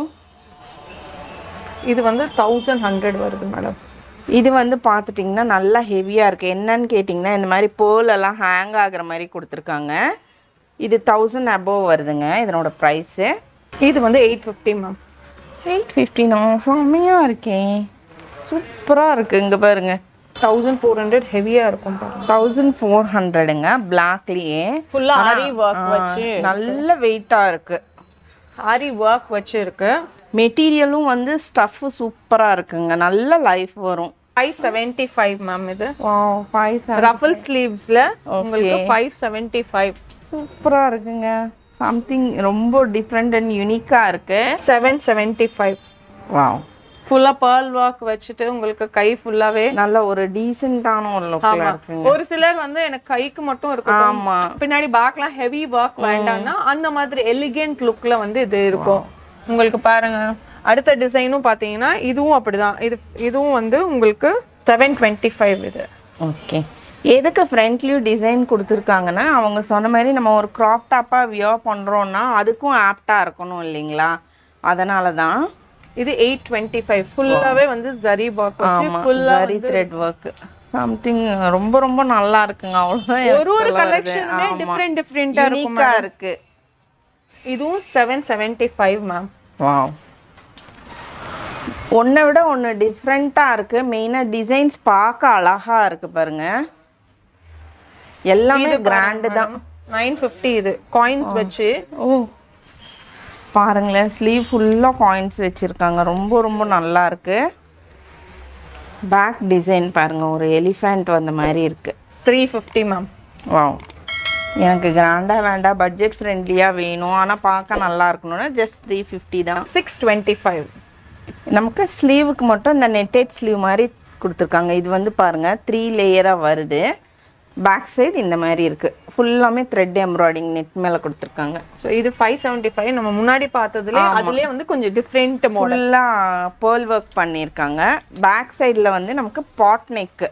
Speaker 2: இது வந்து தௌசண்ட் ஹண்ட்ரட் வருது மேடம்
Speaker 1: இது வந்து பார்த்துட்டிங்கன்னா நல்லா ஹெவியாக இருக்குது என்னன்னு கேட்டிங்கன்னா இந்த மாதிரி pearl எல்லாம் ஹேங் ஆகுற மாதிரி கொடுத்துருக்காங்க இது தௌசண்ட் அபோவ் வருதுங்க இதனோட ப்ரைஸு
Speaker 2: இது வந்து எயிட் ஃபிஃப்டி மேம்
Speaker 1: எயிட் ஃபிஃப்டினா செம்மையாக இருக்கேன் சூப்பராக இருக்குது இங்கே பாருங்க
Speaker 2: தௌசண்ட் ஃபோர் ஹண்ட்ரட் ஹெவியா இருக்கும் பாருங்க
Speaker 1: தௌசண்ட் ஃபோர் ஹண்ட்ரடுங்க பிளாக்லேயே
Speaker 2: ஃபுல்லா ஆரி ஒர்க் வச்சு
Speaker 1: நல்ல வெயிட்டாக இருக்குது
Speaker 2: ஆரி ஒர்க் வச்சு இருக்கு
Speaker 1: மெட்டீரியலும் வந்து ஸ்டஃப்பு சூப்பராக இருக்குங்க நல்ல லைஃப் வரும்
Speaker 2: ஃபைவ் செவன்ட்டி ஃபைவ் மேம் இது
Speaker 1: ஃபைவ்
Speaker 2: ரஃபல் ஸ்லீவ்ஸ்ல உங்களுக்கு ஃபைவ் செவன்ட்டி ஃபைவ்
Speaker 1: சூப்பராக இருக்குங்க சம்திங் ரொம்ப டிஃப்ரெண்ட் அண்ட் யூனிக்காக இருக்கு
Speaker 2: செவன் செவன்ட்டி ஃபைவ்
Speaker 1: வாவ்
Speaker 2: ஃபுல்லா பேர்ல் ஒர்க் வச்சுட்டு உங்களுக்கு கை ஃபுல்லாவே
Speaker 1: நல்ல ஒரு டீசெண்டான ஒரு லுக்கில் இருக்குங்க
Speaker 2: ஒரு சிலர் வந்து எனக்கு கைக்கு மட்டும் இருக்கும்
Speaker 1: ஆமா
Speaker 2: பின்னாடி பேக்லாம் ஹெவி ஒர்க் வேண்டாம்னா அந்த மாதிரி எலிகென்ட் லுக்ல வந்து இது இருக்கும் உங்களுக்கு பாருங்க அடுத்த டிசைனும் பார்த்தீங்கன்னா இதுவும் அப்படிதான் இது இதுவும் வந்து உங்களுக்கு செவன் டுவெண்ட்டி ஃபைவ் இது
Speaker 1: ஓகே எதுக்கு ஃப்ரண்ட்லேயும் டிசைன் கொடுத்துருக்காங்கன்னா அவங்க சொன்ன மாதிரி நம்ம ஒரு க்ராப் டாப்பாக வியர் பண்ணுறோன்னா அதுக்கும் ஆப்டாக இருக்கணும் இல்லைங்களா அதனால தான்
Speaker 2: இது எயிட் டுவெண்ட்டி ஃபைவ் ஃபுல்லாவே வந்து ஜரி பாக் வச்சு
Speaker 1: ஆமாம்
Speaker 2: ஃபுல்லா
Speaker 1: சரி த்ரெட் ஒர்க் சம்திங் ரொம்ப ரொம்ப நல்லா இருக்குங்க அவ்வளோதான்
Speaker 2: ஒரு ஒரு கலெக்ஷனுமே டிஃப்ரெண்ட் டிஃப்ரெண்டா இருக்கும்
Speaker 1: யூனிக்காக இருக்கு
Speaker 2: இதுவும் seven seventy five ma'am
Speaker 1: wow ஒன்றை விட ஒன்று டிஃப்ரெண்ட்டாக இருக்குது மெயினாக டிசைன்ஸ் பார்க்க அழகாக இருக்குது பாருங்க எல்லாமே கிராண்டு தான்
Speaker 2: நைன் ஃபிஃப்டி இது காயின்ஸ் வச்சு
Speaker 1: ஓ பாருங்களேன் ஸ்லீவ் ஃபுல்லாக காயின்ஸ் வச்சுருக்காங்க ரொம்ப ரொம்ப நல்லா இருக்கு பேக் டிசைன் பாருங்க ஒரு எலிஃபண்ட் வந்த மாதிரி இருக்கு
Speaker 2: த்ரீ ஃபிஃப்டி மேம்
Speaker 1: வாவ் எனக்கு கிராண்டாக வேண்டாம் பட்ஜெட் ஃப்ரெண்ட்லியாக வேணும் ஆனால் பார்க்க நல்லா இருக்கணும்னா ஜஸ்ட் த்ரீ ஃபிஃப்டி தான்
Speaker 2: சிக்ஸ் டுவெண்ட்டி ஃபைவ்
Speaker 1: நமக்கு ஸ்லீவுக்கு மட்டும் இந்த நெட்டட் ஸ்லீவ் மாதிரி கொடுத்துருக்காங்க இது வந்து பாருங்க த்ரீ லேயராக வருது பேக் சைடு இந்த மாதிரி இருக்கு ஃபுல்லாமே த்ரெட் எம்ப்ராய்டிங் நெட் மேலே கொடுத்துருக்காங்க
Speaker 2: ஸோ இது ஃபைவ் செவன்ட்டி ஃபைவ் நம்ம முன்னாடி பார்த்ததுல அதுலயே வந்து கொஞ்சம் டிஃப்ரெண்ட் மாடல்
Speaker 1: ஃபுல்லாக பேர்ல் ஒர்க் பண்ணியிருக்காங்க பேக் சைடில் வந்து நமக்கு பாட் நெக்கு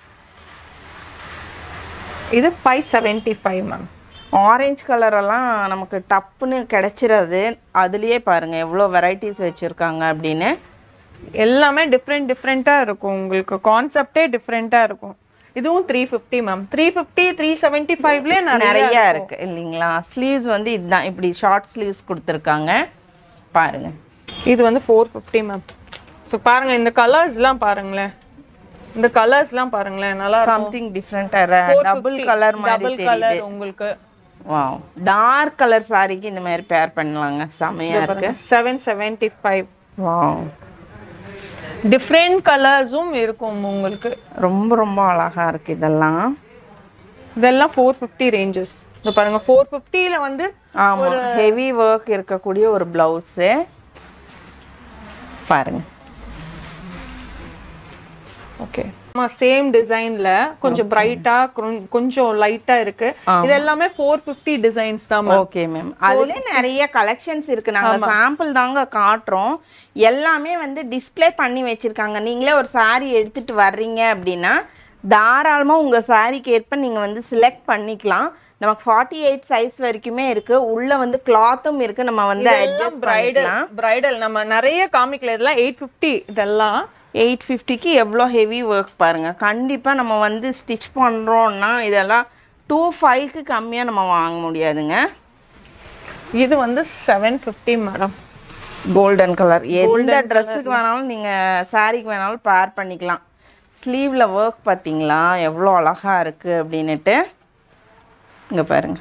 Speaker 2: இது five seventy five ma'am
Speaker 1: orange கலரெல்லாம் நமக்கு டப்புன்னு கிடைச்சிடாது அதுலேயே பாருங்கள் எவ்வளோ வெரைட்டிஸ் வச்சுருக்காங்க அப்படின்னு
Speaker 2: எல்லாமே டிஃப்ரெண்ட் டிஃப்ரெண்ட்டாக இருக்கும் உங்களுக்கு கான்செப்டே டிஃப்ரெண்ட்டாக இருக்கும் இதுவும் three fifty ma'am three fifty three seventy ஃபைவ்லேயே நிறைய
Speaker 1: நிறையா இருக்குது இல்லைங்களா ஸ்லீவ்ஸ் வந்து இதுதான் இப்படி ஷார்ட் ஸ்லீவ்ஸ் கொடுத்துருக்காங்க பாருங்கள்
Speaker 2: இது வந்து ஃபோர் ஃபிஃப்டி மேம் ஸோ பாருங்க இந்த கலர்ஸ்லாம் பாருங்களேன் இந்த கலர்ஸ்லாம் பாருங்களேன் நல்லா
Speaker 1: சம்திங் டிஃப்ரெண்ட்டாக டபுள் கலர் மாதிரி
Speaker 2: டபுள்
Speaker 1: தெரியுது
Speaker 2: கலர் உங்களுக்கு
Speaker 1: வாவ் டார்க் கலர் சாரிக்கு இந்த மாதிரி பேர் பண்ணலாங்க செமையாக இருக்கு
Speaker 2: seven seventy five
Speaker 1: wow
Speaker 2: different கலர்ஸும் இருக்கும் உங்களுக்கு
Speaker 1: ரொம்ப ரொம்ப அழகா இருக்கு இதெல்லாம்
Speaker 2: இதெல்லாம் ஃபோர் ஃபிஃப்டி ரேஞ்சஸ் இந்த பாருங்க ஃபோர் ஃபிஃப்டியில் வந்து
Speaker 1: ஆமா ஹெவி ஒர்க் இருக்கக்கூடிய ஒரு பிளவுஸு பாருங்க
Speaker 2: ஓகே சேம் டிசைன்ல கொஞ்சம் பிரைட்டா கொஞ்சம் லைட்டா இருக்கு இது எல்லாமே ஃபோர் ஃபிஃப்டி டிசைன்ஸ் தான் ma'am.
Speaker 1: ஓகே மேம் அதுல நிறைய கலெக்ஷன்ஸ் இருக்கு நாங்க சாம்பிள் தாங்க காட்டுறோம் எல்லாமே வந்து டிஸ்ப்ளே பண்ணி வச்சிருக்காங்க நீங்களே ஒரு saree எடுத்துட்டு வர்றீங்க அப்படின்னா தாராளமா உங்க சாரிக்கு ஏற்ப நீங்க வந்து செலக்ட் பண்ணிக்கலாம் நமக்கு ஃபார்ட்டி எயிட் சைஸ் வரைக்குமே இருக்கு உள்ள வந்து கிளாத்தும் இருக்கு நம்ம வந்து
Speaker 2: இதெல்லாம்
Speaker 1: அட்ஜஸ்ட்
Speaker 2: பிரைடல்
Speaker 1: பண்ணிக்கலாம்
Speaker 2: பிரைடல் நம்ம நிறைய காமிக்கல இதெல்லாம் எயிட் ஃபிஃப்டி இதெல்லாம்
Speaker 1: எயிட் ஃபிஃப்டிக்கு எவ்வளோ ஹெவி ஒர்க் பாருங்க கண்டிப்பா நம்ம வந்து ஸ்டிச் பண்றோம்னா இதெல்லாம் டூ ஃபைவ்க்கு கம்மியா நம்ம வாங்க முடியாதுங்க
Speaker 2: இது வந்து seven fifty madam
Speaker 1: golden colour எந்த ட்ரெஸ்ஸுக்கு வேணாலும் நீங்கள் சாரீக்கு வேணாலும் பேர் பண்ணிக்கலாம் ஸ்லீவில் ஒர்க் பார்த்தீங்களா எவ்வளோ அழகா இருக்குது அப்படின்னுட்டு இங்கே பாருங்க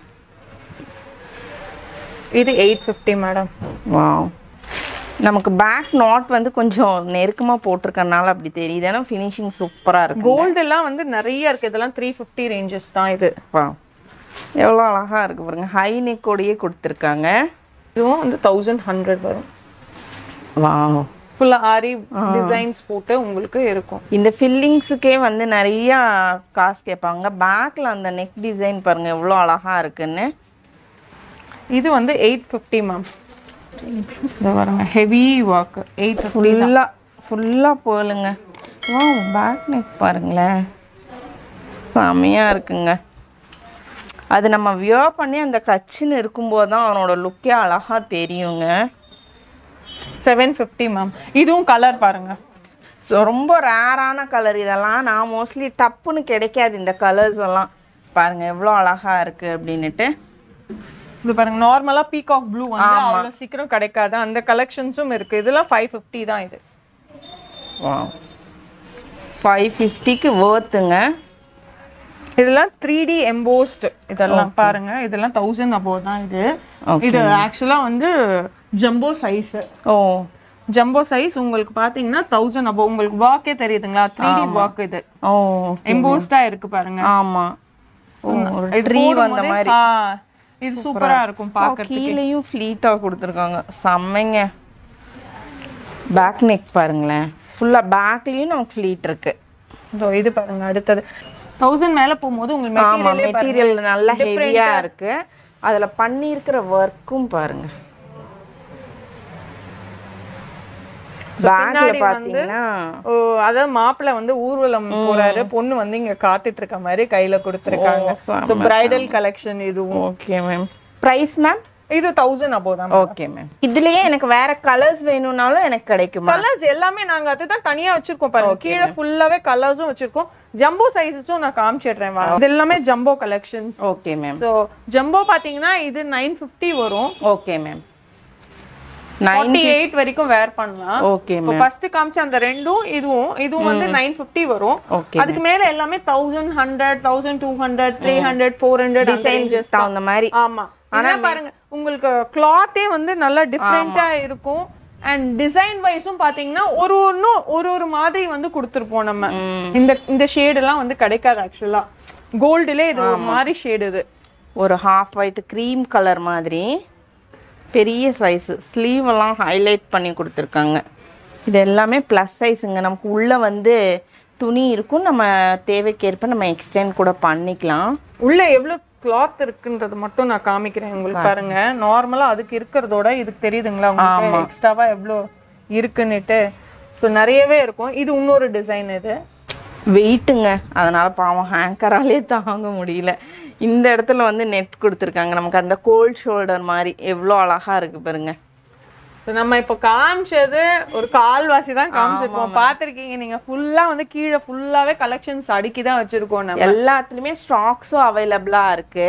Speaker 2: இது எயிட் ஃபிஃப்டி மேடம்
Speaker 1: வாவ் நமக்கு பேக் நாட் வந்து கொஞ்சம் நெருக்கமாக போட்டிருக்கறனால அப்படி தெரியுது ஏன்னா ஃபினிஷிங் சூப்பராக இருக்கு
Speaker 2: கோல்டு எல்லாம் வந்து நிறைய இருக்கு இதெல்லாம் த்ரீ ஃபிஃப்டி ரேஞ்சஸ் தான் இது
Speaker 1: வா எவ்வளோ அழகா இருக்கு பாருங்க ஹை நெக்கோடையே கொடுத்துருக்காங்க
Speaker 2: இதுவும் வந்து தௌசண்ட் ஹண்ட்ரட் வரும்
Speaker 1: வாவ்
Speaker 2: ஃபுல்லா ஆரி டிசைன்ஸ் போட்டு உங்களுக்கு இருக்கும்
Speaker 1: இந்த ஃபில்லிங்ஸுக்கே வந்து நிறையா காசு கேட்பாங்க பேக்கில் அந்த நெக் டிசைன் பாருங்க எவ்வளோ அழகா இருக்குன்னு
Speaker 2: இது வந்து எயிட் ஃபிஃப்டி மேம் இது பாருங்க ஹெவி ஒர்க் எயிட் ஃபிஃப்டி
Speaker 1: ஃபுல்லாக ஃபுல்லாக போலுங்க வா பேக் நெக் பாருங்களேன் செமையாக இருக்குங்க அது நம்ம வியர் பண்ணி அந்த கச்சின்னு இருக்கும்போது தான் அவனோட லுக்கே அழகாக தெரியுங்க
Speaker 2: செவன் ஃபிஃப்டி மேம் இதுவும் கலர் பாருங்க
Speaker 1: ஸோ ரொம்ப ரேரான கலர் இதெல்லாம் நான் மோஸ்ட்லி டப்புன்னு கிடைக்காது இந்த கலர்ஸ் எல்லாம் பாருங்கள் எவ்வளோ அழகாக இருக்குது அப்படின்னுட்டு
Speaker 2: இது பாருங்க நார்மலா பீகாக் ப்ளூ வந்து அவ்வளோ சீக்கிரம் கிடைக்காது அந்த கலெக்ஷன்ஸும் இருக்கு இதெல்லாம் ஃபைவ் ஃபிஃப்டி தான் இது
Speaker 1: வா ஃபைவ் ஃபிஃப்டிக்கு வேர்த்துங்க
Speaker 2: இதெல்லாம் த்ரீ டி எம்போஸ்ட் இதெல்லாம் பாருங்க இதெல்லாம் தௌசண்ட் அபோவ் தான் இது இது ஆக்சுவலா வந்து jumbo size
Speaker 1: oh
Speaker 2: jumbo size உங்களுக்கு பாத்தீங்கன்னா தௌசண்ட் அபோவ் உங்களுக்கு வாக்கே தெரியுதுங்களா த்ரீ டி வாக் இது
Speaker 1: ஓ
Speaker 2: எம்போஸ்டா இருக்கு பாருங்க
Speaker 1: ஆமாம் ஓ ஒரு
Speaker 2: இது
Speaker 1: ட்ரீ வந்த
Speaker 2: போடும்போதே-
Speaker 1: மாதிரி
Speaker 2: ஆ, இது சூப்பரா இருக்கும் பாக்க
Speaker 1: கீழேயும் ஃப்ளீட்டாக கொடுத்துருக்காங்க செம்மைங்க பேக் நெக் பாருங்களேன் ஃபுல்லாக பேக்லேயும் நமக்கு ஃப்ளீட் இருக்கு
Speaker 2: இதோ இது பாருங்க அடுத்தது தௌசண்ட் மேல போகும்போது உங்களுக்கு
Speaker 1: ஆமாம்
Speaker 2: மெட்டீரியல்
Speaker 1: மெட்டீரியல் நல்லா ஹெவியாக இருக்கு அதில் பண்ணியிருக்கிற ஒர்க்கும் பாருங்க
Speaker 2: So,
Speaker 1: பேக்ல
Speaker 2: பின்னாடி வந்து
Speaker 1: பாத்தீங்கன்னா
Speaker 2: ஓ அதாவது மாப்பிள்ளை வந்து ஊர்வலம் போறாரு பொண்ணு வந்து இங்க காத்துட்டு இருக்க மாதிரி கையில கொடுத்துருக்காங்க ஸோ பிரைடல் கலெக்ஷன் இதுவும்
Speaker 1: ஓகே மேம் ப்ரைஸ் மேம்
Speaker 2: இது தௌசண்ட் அபோவ் தான்
Speaker 1: ஓகே மேம் இதுலயே எனக்கு வேற கலர்ஸ் வேணும்னாலும் எனக்கு கிடைக்குமா
Speaker 2: கலர்ஸ் எல்லாமே நாங்க அதுதான் தனியா வச்சிருக்கோம் பாருங்க கீழே ஃபுல்லாவே கலர்ஸும் வச்சிருக்கோம் ஜம்போ சைஸஸும் நான் காமிச்சிடுறேன் வாங்க. இது எல்லாமே jumbo collections
Speaker 1: okay ma'am
Speaker 2: so jumbo பாத்தீங்கன்னா இது நைன் ஃபிஃப்டி வரும்
Speaker 1: okay ma'am nine
Speaker 2: forty eight வரைக்கும் வேர் பண்ணலாம்
Speaker 1: ஓகே
Speaker 2: இப்போ ஃபர்ஸ்ட் காமிச்ச அந்த ரெண்டும் இதுவும் இதுவும் வந்து நைன் ஃபிஃப்டி வரும்
Speaker 1: ஓகே
Speaker 2: அதுக்கு மேல எல்லாமே thousand hundred thousand two hundred three hundred four hundred
Speaker 1: designs தகுந்த மாதிரி
Speaker 2: ஆமா ஆனா பாருங்க உங்களுக்கு கிளாத்தே வந்து நல்லா டிஃப்ரெண்டா இருக்கும் அண்ட் டிசைன் வைஸும் பாத்தீங்கன்னா ஒரு ஒன்றும் ஒரு ஒரு மாதிரி வந்து கொடுத்துருப்போம் நம்ம இந்த இந்த ஷேடு எல்லாம் வந்து கிடைக்காது ஆக்சுவலா கோல்டுல இது ஒரு மாதிரி ஷேடு இது
Speaker 1: ஒரு ஹாஃப் ஒயிட் க்ரீம் கலர் மாதிரி பெரிய சைஸு ஸ்லீவ் எல்லாம் ஹைலைட் பண்ணி கொடுத்துருக்காங்க இது எல்லாமே ப்ளஸ் சைஸுங்க நமக்கு உள்ளே வந்து துணி இருக்கும் நம்ம தேவைக்கேற்ப நம்ம எக்ஸ்டெண்ட் கூட பண்ணிக்கலாம்
Speaker 2: உள்ள எவ்வளவு கிளாத் இருக்குன்றது மட்டும் நான் காமிக்கிறேன் உங்களுக்கு பாருங்க நார்மலா அதுக்கு இருக்கிறதோட இதுக்கு தெரியுதுங்களா உங்களுக்கு எக்ஸ்ட்ராவா எவ்வளோ இருக்குன்னுட்டு ஸோ நிறையவே இருக்கும் இது இன்னொரு டிசைன் இது
Speaker 1: வெயிட்டுங்க அதனால பாவம் ஹேங்கராலே தாங்க முடியல இந்த இடத்துல வந்து நெட் கொடுத்துருக்காங்க நமக்கு அந்த கோல்ட் ஷோல்டர் மாதிரி எவ்வளோ அழகா இருக்கு பாருங்க
Speaker 2: ஸோ நம்ம இப்போ காமிச்சது ஒரு கால்வாசி தான் காமிச்சிருப்போம் பார்த்துருக்கீங்க நீங்க ஃபுல்லா வந்து கீழே ஃபுல்லாவே கலெக்ஷன்ஸ் அடுக்கி தான் வச்சிருக்கோம் நம்ம
Speaker 1: எல்லாத்துலேயுமே ஸ்டாக்ஸும் அவைலபிளாக இருக்கு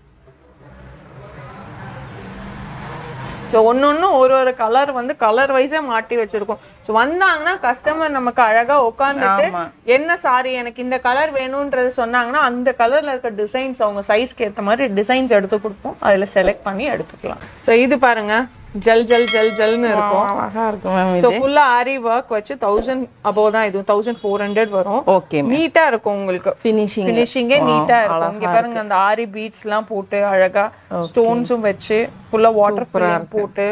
Speaker 2: ஸோ ஒன்று ஒரு ஒரு கலர் வந்து கலர் வைஸே மாட்டி வச்சிருக்கோம் ஸோ வந்தாங்கன்னா கஸ்டமர் நமக்கு அழகா உட்காந்துட்டு
Speaker 1: ஆமா.
Speaker 2: என்ன சாரி எனக்கு இந்த கலர் வேணும்ன்றது சொன்னாங்கன்னா அந்த கலர்ல இருக்க டிசைன்ஸ் அவங்க சைஸ்க்கு ஏற்ற மாதிரி டிசைன்ஸ் எடுத்து கொடுப்போம் அதுல செலக்ட் பண்ணி எடுத்துக்கலாம் ஸோ இது பாருங்க ஜல் ஜல் ஜல் ஜல்னு இருக்கும்
Speaker 1: அழகா இருக்கு மேம்
Speaker 2: ஸோ ஃபுல்லா ஆரி ஒர்க் வச்சு தௌசண்ட் அபோவ் தான் இது தௌசண்ட் ஃபோர் ஹண்ட்ரட் வரும்
Speaker 1: ஓகே
Speaker 2: நீட்டா இருக்கும் உங்களுக்கு
Speaker 1: ஃபினிஷிங்
Speaker 2: ஃபினிஷிங்கே நீட்டா இருக்கும் இங்க பாருங்க அந்த ஆரி பீட்ஸ் எல்லாம் போட்டு அழகா ஸ்டோன்ஸும் வச்சு ஃபுல்லா வாட்டர் ஃபில்லிங் போட்டு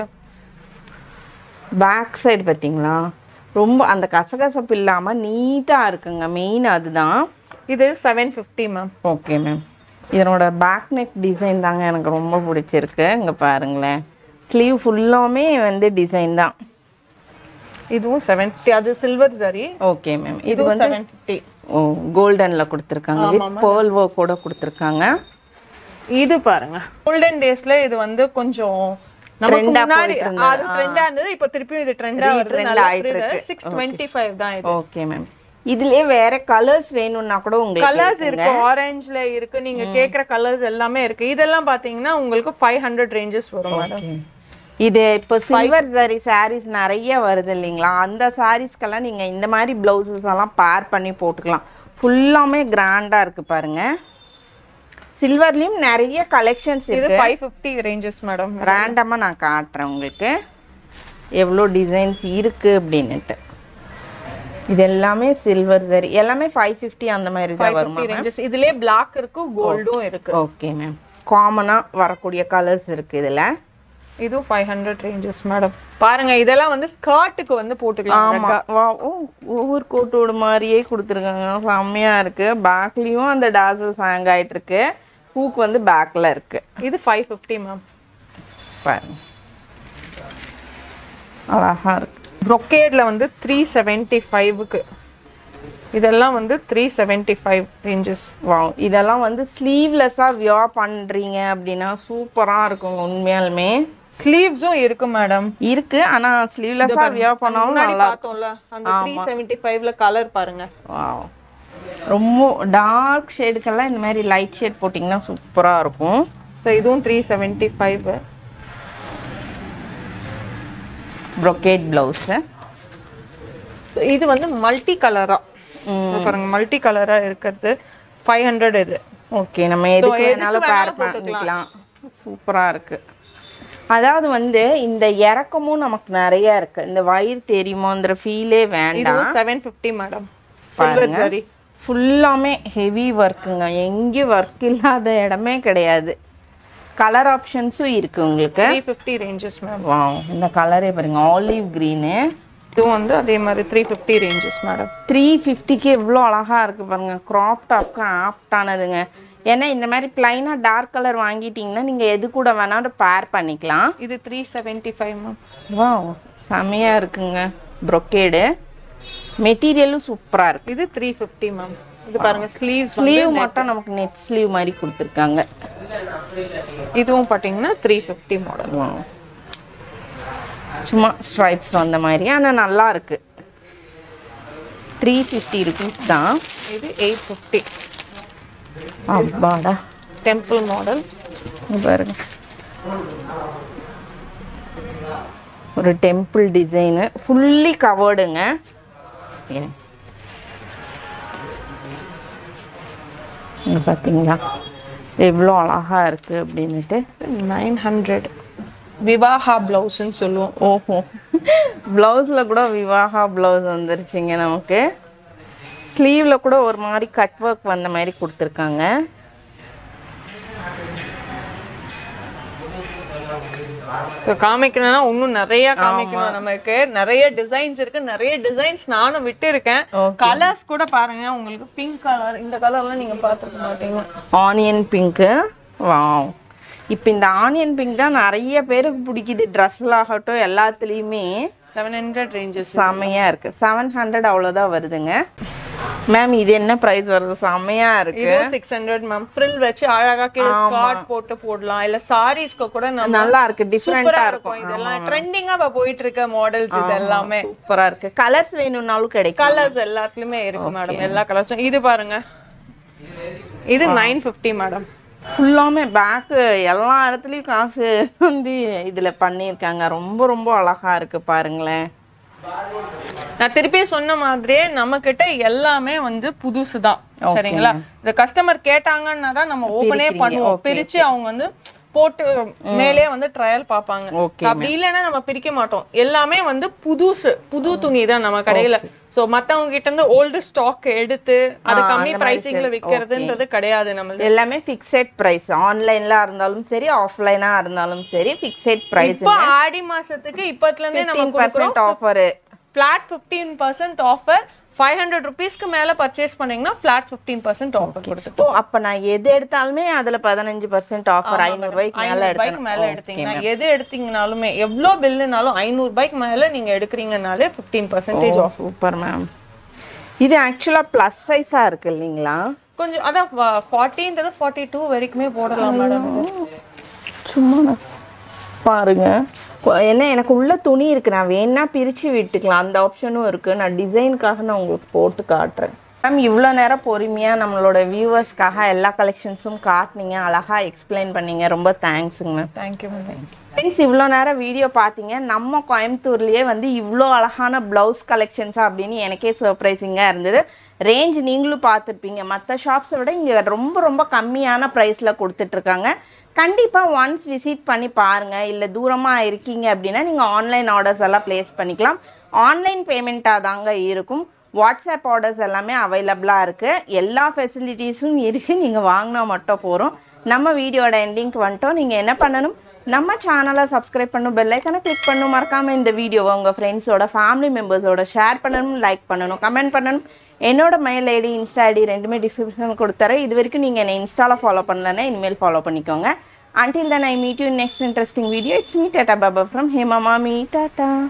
Speaker 1: பேக் சைடு பார்த்தீங்களா ரொம்ப அந்த கசகசப்பு இல்லாமல் நீட்டாக இருக்குங்க மெயின் அதுதான்
Speaker 2: இது seven fifty ma'am
Speaker 1: okay ma'am இதனோட பேக் நெக் டிசைன் தாங்க எனக்கு ரொம்ப பிடிச்சிருக்கு இங்கே பாருங்களேன் ஸ்லீவ் ஃபுல்லாமே வந்து டிசைன் தான்
Speaker 2: இதுவும் செவன் ஃபிஃப்டி அது சில்வர் சரி
Speaker 1: ஓகே மேம் இது
Speaker 2: இதுவும் செவன் ஃபிஃப்டி
Speaker 1: ஓ கோல்டனில் கொடுத்துருக்காங்க வித் பேர்ல் ஒர்க் கூட கொடுத்துருக்காங்க
Speaker 2: இது பாருங்க கோல்டன் டேஸ்ல இது வந்து கொஞ்சம் நமக்கு
Speaker 1: Trend ஆ
Speaker 2: முன்னாடி
Speaker 1: போயிட்டு இருந்தது.
Speaker 2: அது ட்ரெண்டா இருந்தது இப்போ திருப்பியும் இது ட்ரெண்டா வருது
Speaker 1: Retrend
Speaker 2: நல்லா
Speaker 1: ஆயிட்டு இருக்கு.
Speaker 2: சிக்ஸ் டுவெண்ட்டி ஃபைவ் தான் இது
Speaker 1: ஓகே மேம் இதுலயே வேற கலர்ஸ் வேணும்னா கூட உங்களுக்கு
Speaker 2: கலர்ஸ் இருக்கு ஆரஞ்சுல இருக்கு நீங்க கேக்குற கலர்ஸ் எல்லாமே இருக்கு இதெல்லாம் பாத்தீங்கன்னா உங்களுக்கு ஃபைவ் ஹண்ட்ரட் ரேஞ்சஸ் வரும் மேடம்
Speaker 1: இது இப்போ சில்வர் ஜரி sarees நிறைய வருது இல்லைங்களா அந்த சாரீஸ்க்கெல்லாம் நீங்க இந்த மாதிரி பிளவுசஸ் எல்லாம் பேர் பண்ணி போட்டுக்கலாம் ஃபுல்லாமே கிராண்டா இருக்கு பாருங்க சில்வர்லயும் நிறைய கலெக்ஷன்ஸ்
Speaker 2: இது
Speaker 1: இருக்கு
Speaker 2: ஃபைவ் ஃபிஃப்டி ரேஞ்சஸ் மேடம்
Speaker 1: ரேண்டமா நான் காட்டுறேன் உங்களுக்கு எவ்வளோ டிசைன்ஸ் இருக்கு அப்படின்னுட்டு இது எல்லாமே சில்வர் ஜரி எல்லாமே ஃபைவ் ஃபிஃப்டி அந்த மாதிரி தான் வருமா
Speaker 2: ரேஞ்சஸ் இதுலயே பிளாக் இருக்கு கோல்டும் இருக்கு
Speaker 1: ஓகே மேம் காமனாக வரக்கூடிய கலர்ஸ் இருக்கு இதுல
Speaker 2: இதுவும் ஃபைவ் ஹண்ட்ரட் ரேஞ்சஸ் மேடம் பாருங்க இதெல்லாம் வந்து ஸ்கர்ட்டுக்கு வந்து போட்டுக்கலாம்
Speaker 1: ஆமா வா ஓ ஒவ்வொரு கோட்டோட மாதிரியே கொடுத்துருக்காங்க செம்மையா இருக்கு பேக்லயும் அந்த டாசல்ஸ் ஹேங் ஆயிட்டு இருக்கு ஹூக் வந்து பேக்ல இருக்கு
Speaker 2: இது ஃபைவ் ஃபிஃப்டி மேம்
Speaker 1: பாருங்க அழகா இருக்கு
Speaker 2: ப்ரொக்கேட்ல வந்து த்ரீ செவன்ட்டி ஃபைவ்க்கு இதெல்லாம் வந்து த்ரீ செவன்ட்டி ஃபைவ் ரேஞ்சஸ்
Speaker 1: வா இதெல்லாம் வந்து ஸ்லீவ்லெஸ்ஸாக வியர் பண்றீங்க அப்படின்னா சூப்பரா இருக்குங்க உண்மையாலுமே
Speaker 2: ஸ்லீவ்ஸும் இருக்கு மேடம்
Speaker 1: இருக்கு ஆனா ஸ்லீவ்லெஸ்ஸாக வியர் பண்ணாலும்
Speaker 2: முன்னாடி
Speaker 1: நல்லா
Speaker 2: பார்த்தோம்ல அந்த த்ரீ செவன்ட்டி ஃபைவ்ல கலர் பாருங்க
Speaker 1: வாவ் ரொம்ப டார்க் ஷேடுக்கெல்லாம் இந்த மாதிரி லைட் ஷேட் போட்டிங்கன்னா சூப்பராக இருக்கும்
Speaker 2: ஸோ இதுவும் three seventy five
Speaker 1: brocade blouse
Speaker 2: இது வந்து மல்டி கலரா பாருங்க மல்டி கலரா இருக்கிறது ஃபைவ் ஹண்ட்ரட் இது
Speaker 1: ஓகே நம்ம எதுக்கு
Speaker 2: எதுக்கு
Speaker 1: வேணாலும்
Speaker 2: வேணாலும்
Speaker 1: பேர் பண்ணிக்கலாம் சூப்பராக இருக்கு அதாவது வந்து இந்த இறக்கமும் நமக்கு நிறைய இருக்கு இந்த வயிறு தெரியுமோங்கிற ஃபீலே வேண்டாம்
Speaker 2: இதுவும் செவன் ஃபிஃப்டி மேடம் சில்வர் சரி
Speaker 1: ஃபுல்லாமே ஹெவி ஒர்க்குங்க எங்கேயும் ஒர்க் இல்லாத இடமே கிடையாது கலர் ஆப்ஷன்ஸும் இருக்கு உங்களுக்கு
Speaker 2: three fifty ranges ma'am
Speaker 1: wow இந்த கலரே பாருங்க ஆலிவ் க்ரீனு
Speaker 2: இதுவும் வந்து அதே மாதிரி three fifty ranges madam
Speaker 1: three ஃபிஃப்டிக்கு எவ்வளோ அழகாக இருக்குது பாருங்க க்ராப் டாப்க்கு ஆப்டானதுங்க ஏன்னா இந்த மாதிரி பிளைனாக டார்க் கலர் வாங்கிட்டீங்கன்னா நீங்கள் எது கூட வேணாலும் பேர் பண்ணிக்கலாம்
Speaker 2: இது த்ரீ செவன்ட்டி ஃபைவ் மேம்
Speaker 1: வா செமையாக இருக்குங்க ப்ரொக்கேடு மெட்டீரியலும் சூப்பராக இருக்கு
Speaker 2: இது த்ரீ ஃபிஃப்டி மேம் இது பாருங்க ஸ்லீவ்ஸ்
Speaker 1: ஸ்லீவ் மட்டும் நமக்கு நெட் ஸ்லீவ் மாதிரி கொடுத்துருக்காங்க
Speaker 2: இதுவும் பாத்தீங்கன்னா த்ரீ ஃபிஃப்டி மாடல்
Speaker 1: Wow. சும்மா ஸ்ட்ரைப்ஸ் வந்த மாதிரி ஆனால் நல்லா இருக்கு த்ரீ ஃபிஃப்டி ருபீஸ் தான்
Speaker 2: இது எயிட் ஃபிஃப்டி
Speaker 1: அப்பாடா
Speaker 2: டெம்பிள் மாடல்
Speaker 1: இங்க பாருங்க ஒரு டெம்பிள் டிசைனு ஃபுல்லி கவர்டுங்க இங்கே பார்த்தீங்களா எவ்வளோ அழகா இருக்கு அப்படின்னுட்டு
Speaker 2: நைன் ஹண்ட்ரட் விவாஹா பிளவுஸ்ன்னு சொல்லுவோம்
Speaker 1: ஓஹோ ப்ளவுஸில் கூட விவாகா ப்ளவுஸ் வந்துருச்சுங்க நமக்கு ஸ்லீவில் கூட ஒரு மாதிரி கட் ஒர்க் வந்த மாதிரி கொடுத்துருக்காங்க
Speaker 2: ஸோ காமிக்கணும்னா இன்னும் நிறைய காமிக்கணும் நமக்கு நிறைய டிசைன்ஸ் இருக்கு நிறைய டிசைன்ஸ் நானும் விட்டு இருக்கேன் கலர்ஸ் கூட பாருங்க உங்களுக்கு பிங்க் கலர் இந்த கலர்லாம் நீங்க பார்த்துருக்க மாட்டீங்க
Speaker 1: ஆனியன் பிங்க்கு வாவ் இப்போ இந்த ஆனியன் பிங்க் தான் நிறைய பேருக்கு பிடிக்குது ட்ரெஸ்ஸில் ஆகட்டும் எல்லாத்துலேயுமே
Speaker 2: செவன் ஹண்ட்ரட் ரேஞ்சஸ்
Speaker 1: செமையாக இருக்குது செவன் ஹண்ட்ரட் அவ்வளோதான் வருதுங்க மேம் இது என்ன ப்ரைஸ் வருது செமையாக இருக்கு
Speaker 2: இது சிக்ஸ் ஹண்ட்ரட் மேம் ஃப்ரில் வச்சு அழகா கீழே ஸ்கார்ட் போட்டு போடலாம் இல்ல சாரீஸ்க்கு கூட நம்ம
Speaker 1: நல்லா இருக்கு
Speaker 2: சூப்பரா
Speaker 1: டிஃப்ரெண்ட்டாக
Speaker 2: இருக்கும்
Speaker 1: இருக்கும்
Speaker 2: இதெல்லாம் ட்ரெண்டிங்கா இப்ப போயிட்டு இருக்க மாடல்ஸ் இது எல்லாமே
Speaker 1: சூப்பராக இருக்கு கலர்ஸ் வேணும்னாலும் கிடைக்கும்
Speaker 2: கலர்ஸ் எல்லாத்துலயுமே இருக்கு மேடம் எல்லா கலர்ஸும் இது பாருங்க இது நைன் ஃபிஃப்டி மேடம்
Speaker 1: ஃபுல்லாமே பேக்கு எல்லா இடத்துலையும் காசு வந்து இதில் பண்ணியிருக்காங்க ரொம்ப ரொம்ப அழகா இருக்கு பாருங்களேன்
Speaker 2: நான் திருப்பி சொன்ன மாதிரியே நம்ம கிட்ட எல்லாமே வந்து புதுசு தான் சரிங்களா இந்த கஸ்டமர் கேட்டாங்கன்னா தான் நம்ம ஓபனே பண்ணுவோம் பிரிச்சு அவங்க வந்து போட்டு மேலே வந்து ட்ரையல் பார்ப்பாங்க
Speaker 1: Okay,
Speaker 2: அப்படி இல்லைன்னா நம்ம பிரிக்க மாட்டோம் எல்லாமே வந்து புதுசு புது துணி தான் நம்ம கடையில சோ மத்தவங்க கிட்ட இருந்து ஓல்டு ஸ்டாக் எடுத்து அது கம்மி பிரைசிங்ல விக்கிறதுன்றது கிடையாது நம்ம
Speaker 1: எல்லாமே ஃபிக்ஸட் ப்ரைஸ் ஆன்லைனில் இருந்தாலும் சரி ஆஃப்லைனாக இருந்தாலும் சரி ஃபிக்ஸட் ப்ரைஸ்
Speaker 2: இப்போ ஆடி மாசத்துக்கு இப்பத்துல இருந்தே நம்ம
Speaker 1: fifteen percent offer
Speaker 2: flat fifteen percent offer five hundred ருபீஸ்க்கு மேல பர்ச்சேஸ் பண்ணீங்கன்னா ஃபிளாட் ஃபிஃப்டீன் பர்சன்ட் ஆஃபர் கொடுத்து
Speaker 1: ஓ அப்போ நான் எது எடுத்தாலுமே அதில் பதினஞ்சு பர்சன்ட் ஆஃபர் ஐநூறுரூவாய்க்கு மேலே
Speaker 2: ஐநூறு ரூபாய்க்கு மேல எடுத்தீங்கன்னா எது எடுத்தீங்கனாலுமே எவ்வளோ பில்லுனாலும் ஐநூறு ரூபாய்க்கு மேல நீங்க எடுக்கிறீங்கனாலே fifteen percentage off
Speaker 1: super ma'am இது ஆக்சுவலாக ப்ளஸ் சைஸாக இருக்கு இல்லைங்களா
Speaker 2: கொஞ்சம் அதான் ஃபார்ட்டின்றது ஃபார்ட்டி டூ வரைக்குமே போடலாம் மேடம்
Speaker 1: சும்மா நான் பாருங்க கொ- என்ன எனக்கு உள்ள துணி இருக்கு நான் வேணா பிரிச்சு விட்டுக்கலாம் அந்த ஆப்ஷனும் இருக்கு நான் டிசைனுக்காக நான் உங்களுக்கு போட்டு காட்டுறேன் மேம் இவ்வளோ நேரம் பொறுமையாக நம்மளோட வியூவர்ஸ்க்காக எல்லா கலெக்ஷன்ஸும் காட்டினீங்க அழகாக எக்ஸ்பிளைன் பண்ணீங்க ரொம்ப தேங்க்ஸுங்க மேம்
Speaker 2: தேங்க்யூ மேம்
Speaker 1: ஃப்ரெண்ட்ஸ் இவ்வளோ நேரம் வீடியோ பார்த்தீங்க நம்ம கோயம்புத்தூர்லேயே வந்து இவ்வளோ அழகான ப்ளவுஸ் கலெக்ஷன்ஸா அப்படின்னு எனக்கே சர்ப்ரைசிங்காக இருந்தது ரேஞ்ச் நீங்களும் பார்த்துருப்பீங்க மற்ற ஷாப்ஸை விட இங்கே ரொம்ப ரொம்ப கம்மியான ப்ரைஸில் கொடுத்துட்ருக்காங்க கண்டிப்பாக ஒன்ஸ் விசிட் பண்ணி பாருங்கள் இல்லை தூரமாக இருக்கீங்க அப்படின்னா நீங்கள் ஆன்லைன் ஆர்டர்ஸ் எல்லாம் ப்ளேஸ் பண்ணிக்கலாம் ஆன்லைன் பேமெண்ட்டாக தாங்க இருக்கும் வாட்ஸ்அப் ஆர்டர்ஸ் எல்லாமே அவைலபிளாக இருக்குது எல்லா ஃபெசிலிட்டிஸும் இருக்குது நீங்கள் வாங்கினா மட்டும் போகிறோம் நம்ம வீடியோட எண்டிங்க்கு வந்துட்டோம் நீங்கள் என்ன பண்ணணும் நம்ம சேனலை சப்ஸ்கிரைப் பண்ணும் பெல் ஐக்கனை கிளிக் பண்ணும் மறக்காமல் இந்த வீடியோவை உங்கள் ஃப்ரெண்ட்ஸோட ஃபேமிலி மெம்பர்ஸோட ஷேர் பண்ணணும் லைக் பண்ணணும் கமெண்ட் பண்ணணும் என்னோட மெயில் ஐடி இன்ஸ்டா ஐடி ரெண்டுமே டிஸ்கிரிப்ஷன் கொடுத்துறேன் இது வரைக்கும் நீங்கள் என்னை இன்ஸ்டாவில் ஃபாலோ பண்ணலன்னா இனிமேல் ஃபாலோ பண்ணிக்கோங்க until then i meet you in next interesting video it's me tata baba from hema mami tata